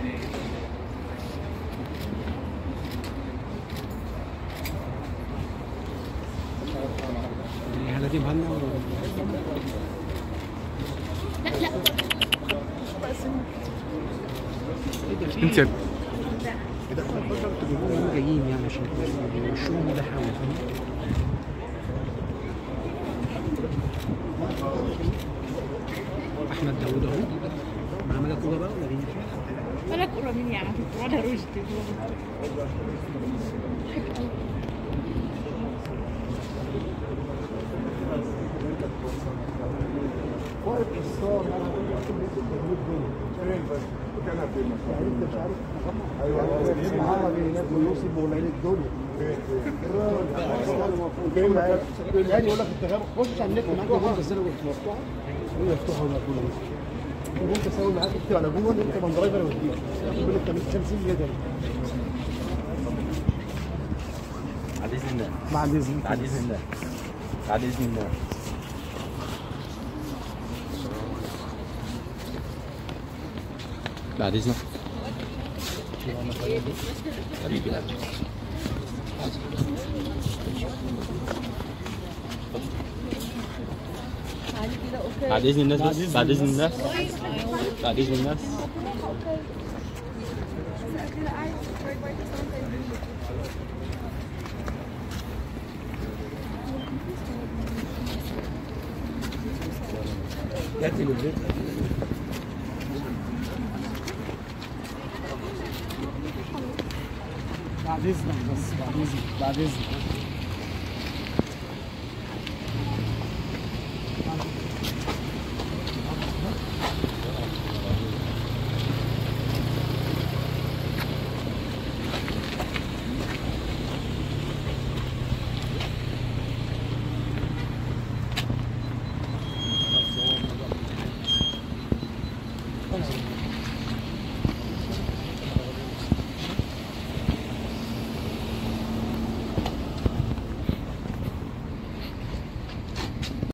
هلا دي مهنا انت هم جايين يعني عشان وشهم ده حاول فاهم احمد داوود اهو مع ملك كوبا بقى ولا مين؟ ولا كرة مين يعني ولا رشدي يعني يقول لك التجارب خش على النت معاك جوجل بس انا كنت مفتوحه هي مفتوحه ولا جوجل وانت تسوي معاك اكتب على جوجل انت من درايفر وديك يقول لك 50 جدل بعد اذن الله مع الاذن بعد اذن الله بعد اذن الله بعد اذنك بعد اذن الناس بس بعد اذن الناس بعد اذن الناس ياتي بالبيت بعد اذنك بس بعد اذنك بعد اذنك خلاص